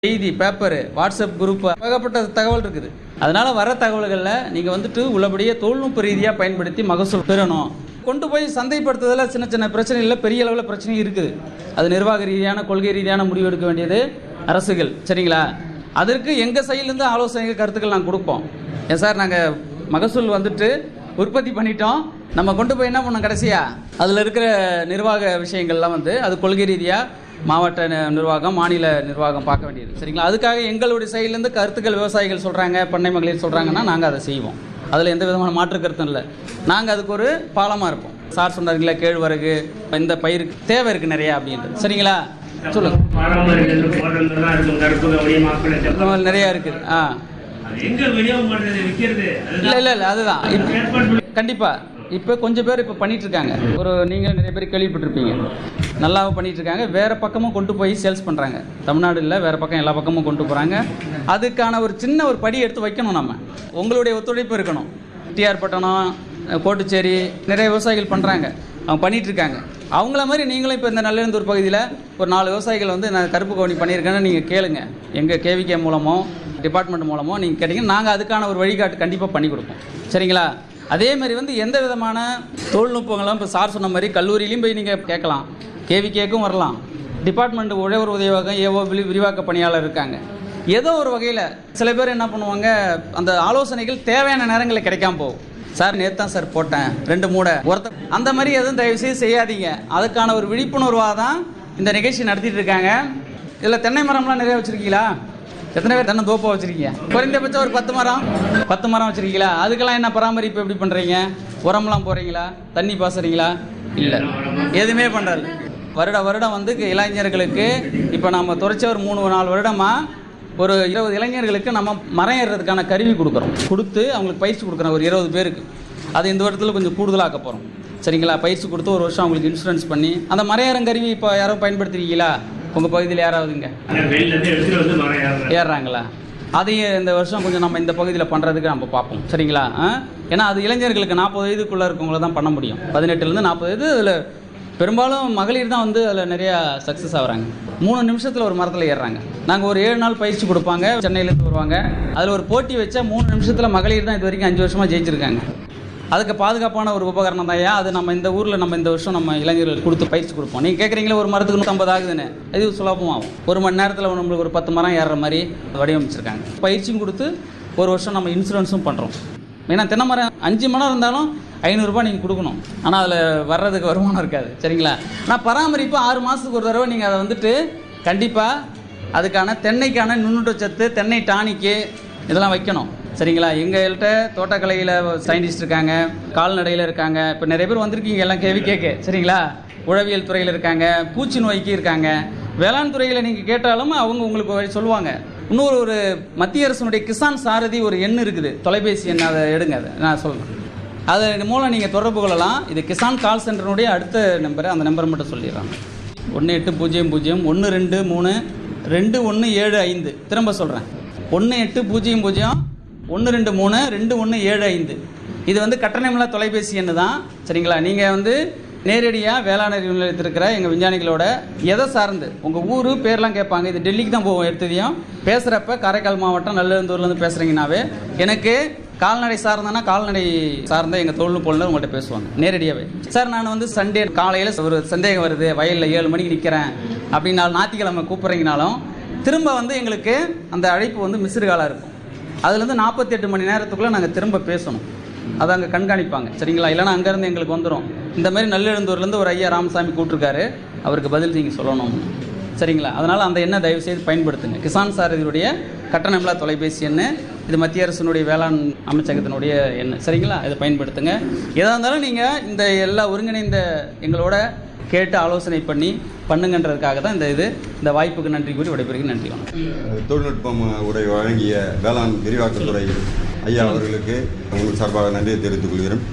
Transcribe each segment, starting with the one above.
செய்தி paper WhatsApp group ஏகப்பட்ட தகவல் இருக்குது அதனால வர தகவல்களில் நீங்கள் வந்துட்டு உள்ளபடியே தொழில்நுட்ப ரீதியாக பயன்படுத்தி மகசூல் பெறணும் கொண்டு போய் சந்தைப்படுத்துறதுல சின்ன சின்ன பிரச்சனை இல்லை பெரிய அளவில் பிரச்சனை இருக்குது அது நிர்வாக ரீதியான கொள்கை ரீதியான முடிவு எடுக்க வேண்டியது அரசுகள் சரிங்களா அதற்கு எங்கள் சைட்லேருந்து ஆலோசனை கருத்துக்கள் நாங்கள் கொடுப்போம் ஏன் சார் நாங்கள் மகசூல் வந்துட்டு உற்பத்தி பண்ணிட்டோம் நம்ம கொண்டு போய் என்ன பண்ணோம் கடைசியா அதில் இருக்கிற நிர்வாக விஷயங்கள்லாம் வந்து அது கொள்கை ரீதியாக மாவட்ட நி- நிர்வாகம் மாநில நிர்வாகம் பார்க்க வேண்டியது சரிங்களா அதுக்காக எங்களுடைய சைட்லேருந்து கருத்துக்கள் விவசாயிகள் சொல்கிறாங்க பண்ணை மகளிர் சொல்கிறாங்கன்னா நாங்கள் அதை செய்வோம் அதில் எந்த விதமான மாற்று கருத்தும் இல்லை நாங்கள் அதுக்கு ஒரு பாலமாக இருப்போம் சார் சொன்னாருங்களா கேழ்வரகு இந்த பயிருக்கு தேவை இருக்குது நிறையா அப்படின்றது சரிங்களா சொல்லுங்க பாரம்பரிய போடுறதுலாம் இருக்கும் கருப்பு கவனி மாப்பிள்ளை இந்த மாதிரி நிறையா இருக்குது ஆ அது எங்க விநியோகம் பண்றது விற்கிறது இல்லை இல்லை இல்லை அதுதான் இப்ப- ஏற்பாடு பண்ணி கண்டிப்பாக இப்போ கொஞ்சம் பேர் இப்போ பண்ணிட்டு இருக்காங்க ஒரு நீங்கள் நிறைய பேர் கேள்விப்பட்டிருப்பீங்க நல்லாவும் பண்ணிட்டு இருக்காங்க வேற பக்கமும் கொண்டு போய் சேல்ஸ் பண்ணுறாங்க தமிழ்நாடு இல்லை வேற பக்கம் எல்லா பக்கமும் கொண்டு போகிறாங்க அதுக்கான ஒரு சின்ன ஒரு படி எடுத்து வைக்கணும் நம்ம உங்களுடைய ஒத்துழைப்பு இருக்கணும் டிஆர் பட்டணம் கோட்டுச்சேரி நிறைய விவசாயிகள் பண்ணுறாங்க அவங்க பண்ணிட்டு இருக்காங்க அவங்கள மாதிரி நீங்களும் இப்போ இந்த நல்லெழுந்தூர் பகுதியில் ஒரு நாலு விவசாயிகள் வந்து நான் கருப்பு கவுனி பண்ணியிருக்கேன்னு நீங்கள் கேளுங்க எங்கள் கேவிகே மூலமோ டிபார்ட்மெண்ட் மூலமோ நீங்கள் கேட்டிங்கன்னா நாங்கள் அதுக்கான ஒரு வழிகாட்டு கண்டிப்பாக பண்ணி கொடுப்போம் சரிங்களா அதே மாதிரி வந்து எந்த விதமான தொழில்நுட்பங்களும் இப்போ சார் சொன்ன மாதிரி கல்லூரியிலையும் போய் நீங்கள் கேட்கலாம் கேவிகேக்கும் வரலாம் டிபார்ட்மெண்ட் உழவர் உதவியாகம் ஏவோ விரி விரிவாக்க பணியாளர் இருக்காங்க ஏதோ ஒரு வகையில் சில பேர் என்ன பண்ணுவாங்க அந்த ஆலோசனைகள் தேவையான நேரங்களில் கிடைக்காம போகும் சார் நேற்று தான் சார் போட்டேன் ரெண்டு மூடை ஒருத்த அந்த மாதிரி எதுவும் தயவு செய்து செய்யாதீங்க அதுக்கான ஒரு விழிப்புணர்வாக தான் இந்த நிகழ்ச்சி நடத்திட்டு இருக்காங்க இதில் தென்னை மரம்லாம் நிறைய வச்சுருக்கீங்களா எத்தனை பேர் தென்னை தோப்பா வச்சிருக்கீங்க குறைந்தபட்சம் ஒரு பத்து மரம் பத்து மரம் வச்சிருக்கீங்களா அதுக்கெல்லாம் என்ன பராமரிப்பு எப்படி பண்றீங்க உரம்லாம் போறீங்களா தண்ணி பாசுறீங்களா இல்ல எதுவுமே பண்றது வருட வருடம் வந்து இளைஞர்களுக்கு இப்போ நம்ம தொடர்ச்சி ஒரு மூணு நாலு வருடமா ஒரு இருபது இளைஞர்களுக்கு நம்ம மரம் ஏறுறதுக்கான கருவி கொடுக்குறோம் கொடுத்து அவங்களுக்கு பயிற்சி கொடுக்குறோம் ஒரு இருபது பேருக்கு அது இந்த வருடத்தில் கொஞ்சம் கூடுதலாக்க போகிறோம் சரிங்களா பயிற்சி கொடுத்து ஒரு வருஷம் அவங்களுக்கு இன்சூரன்ஸ் பண்ணி அந்த மரம் கருவி இப்போ யாரும் பயன்படுத்துறீங்களா உங்கள் பகுதியில் யாராவதுங்க வெளியில இருந்து எடுத்துட்டு வந்து மரம் ஏறுறேன் ஏறுறாங்களா அதையும் இந்த வருஷம் கொஞ்சம் நம்ம இந்த பகுதியில் பண்ணுறதுக்கு நம்ம பார்ப்போம் சரிங்களா ஆ? ஏன்னா அது இளைஞர்களுக்கு நாற்பது வயதுக்குள்ளே இருக்கவங்கள தான் பண்ண முடியும் பதினெட்டுலேருந்து நாற்பது வயது அதில் பெரும்பாலும் மகளிர் தான் வந்து அதில் நிறையா சக்ஸஸ் ஆகுறாங்க மூணு நிமிஷத்தில் ஒரு மரத்தில் ஏறுறாங்க நாங்கள் ஒரு ஏழு நாள் பயிற்சி கொடுப்பாங்க சென்னையிலேருந்து வருவாங்க அதில் ஒரு போட்டி வச்சா மூணு நிமிஷத்தில் மகளிர் தான் இது வரைக்கும் அஞ்சு வருஷமாக ஜெயிச்சிருக்காங்க அதுக்கு பாதுகாப்பான ஒரு உபகரணம் தான் அது நம்ம இந்த ஊரில் நம்ம இந்த வருஷம் நம்ம இளைஞர்களுக்கு கொடுத்து பயிற்சி கொடுப்போம் நீங்கள் கேட்குறீங்களா ஒரு மரத்துக்கு நூற்றம்பது ஆகுதுன்னு இது சுலபமாகும் ஒரு மணி நேரத்தில் நம்மளுக்கு ஒரு பத்து மரம் ஏறுற மாதிரி வடிவமைச்சிருக்காங்க பயிற்சியும் கொடுத்து ஒரு வருஷம் நம்ம இன்சூரன்ஸும் பண்ணுறோம் ஏன்னா தென்னை மரம் அஞ்சு மரம் இருந்தாலும் ஐநூறுரூபா நீங்கள் கொடுக்கணும் ஆனால் அதில் வர்றதுக்கு வருமானம் இருக்காது சரிங்களா ஆனால் பராமரிப்பு ஆறு மாதத்துக்கு ஒரு தடவை நீங்கள் அதை வந்துட்டு கண்டிப்பாக அதுக்கான தென்னைக்கான நுண்ணூட்டச்சத்து தென்னை டானிக்கு இதெல்லாம் வைக்கணும் சரிங்களா எங்கள்கிட்ட தோட்டக்கலையில் சயின்டிஸ்ட் இருக்காங்க கால்நடையில் இருக்காங்க இப்போ நிறைய பேர் வந்திருக்கீங்க எல்லாம் கேள்வி கேட்க சரிங்களா உழவியல் துறையில் இருக்காங்க பூச்சி நோய்க்கு இருக்காங்க வேளாண் துறையில் நீங்கள் கேட்டாலும் அவங்க உங்களுக்கு வழி சொல்லுவாங்க இன்னொரு ஒரு மத்திய அரசினுடைய கிசான் சாரதி ஒரு எண் இருக்குது தொலைபேசி எண் அதை எடுங்க அதை நான் சொல்கிறேன் அது மூலம் நீங்கள் தொடர்பு கொள்ளலாம் இது கிசான் கால் சென்டருடைய அடுத்த நம்பர் அந்த நம்பர் மட்டும் சொல்லிடுறாங்க ஒன்று எட்டு பூஜ்ஜியம் பூஜ்ஜியம் ஒன்று ரெண்டு மூணு ரெண்டு ஒன்று ஏழு ஐந்து திரும்ப சொல்கிறேன் ஒன்று எட்டு பூஜ்ஜியம் பூஜ்ஜியம் ஒன்று ரெண்டு மூணு ரெண்டு ஒன்று ஏழு ஐந்து இது வந்து கட்டணமில்லா தொலைபேசி எண்ணு தான் சரிங்களா நீங்கள் வந்து நேரடியாக வேளாண் அறிவு நிலையத்தில் இருக்கிற எங்கள் விஞ்ஞானிகளோட எதை சார்ந்து உங்கள் ஊர் பேர்லாம் கேட்பாங்க இது டெல்லிக்கு தான் போவோம் எடுத்ததையும் பேசுகிறப்ப காரைக்கால் மாவட்டம் நல்லெழுந்தூர்லேருந்து பேசுகிறீங்கனாவே எனக்கு கால்நடை சார்ந்தனா கால்நடை சார்ந்த எங்கள் தொழில்நுட்ப நிபுணர் உங்கள்கிட்ட பேசுவாங்க நேரடியாகவே சார் நான் வந்து சண்டே காலையில் ஒரு சந்தேகம் வருது வயலில் ஏழு மணிக்கு நிற்கிறேன் அப்படின்னாலும் ஞாயிற்றுக்கிழமை கூப்பிட்றீங்கனாலும் திரும்ப வந்து எங்களுக்கு அந்த அழைப்பு வந்து மிஸ்டு காலாக இருக்கும் அதுலேருந்து நாற்பத்தெட்டு மணி நேரத்துக்குள்ளே நாங்கள் திரும்ப பேசணும் அதை அங்கே கண்காணிப்பாங்க சரிங்களா இல்லைன்னா அங்கேருந்து எங்களுக்கு வந்துடும் இந்த மாதிரி நல்லெழுந்தூர்லேருந்து ஒரு ஐயா ராமசாமி கூப்பிட்ருக்காரு அவருக்கு பதில் நீங்கள் சொல்லணும் சரிங்களா அதனால் அந்த எண்ணை தயவு செய்து பயன்படுத்துங்க கிசான் சாரதியுடைய கட்டணமில்லா தொலைபேசி எண்ணு இது மத்திய அரசினுடைய வேளாண் அமைச்சகத்தினுடைய எண்ணு சரிங்களா இதை பயன்படுத்துங்க எதாக இருந்தாலும் நீங்கள் இந்த எல்லா ஒருங்கிணைந்த எங்களோட கேட்டு ஆலோசனை பண்ணி பண்ணுங்கன்றதுக்காக தான் இந்த இது இந்த வாய்ப்புக்கு நன்றி கூறி விடைபெறுகிறேன் நன்றி வணக்கம் தொழில்நுட்பம் உரை வழங்கிய வேளாண் விரிவாக்கத்துறை ஐயா அவர்களுக்கு உங்கள் சார்பாக நன்றியை தெரிவித்துக் கொள்கிறேன்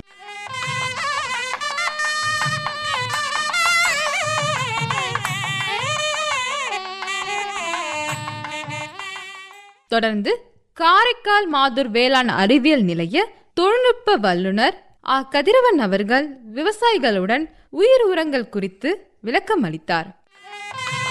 தொடர்ந்து காரைக்கால் மாதூர் வேளாண் அறிவியல் நிலைய தொழில்நுட்ப வல்லுநர் ஆ கதிரவன் அவர்கள் விவசாயிகளுடன் உயிர் உரங்கள் குறித்து விளக்கம் அளித்தார்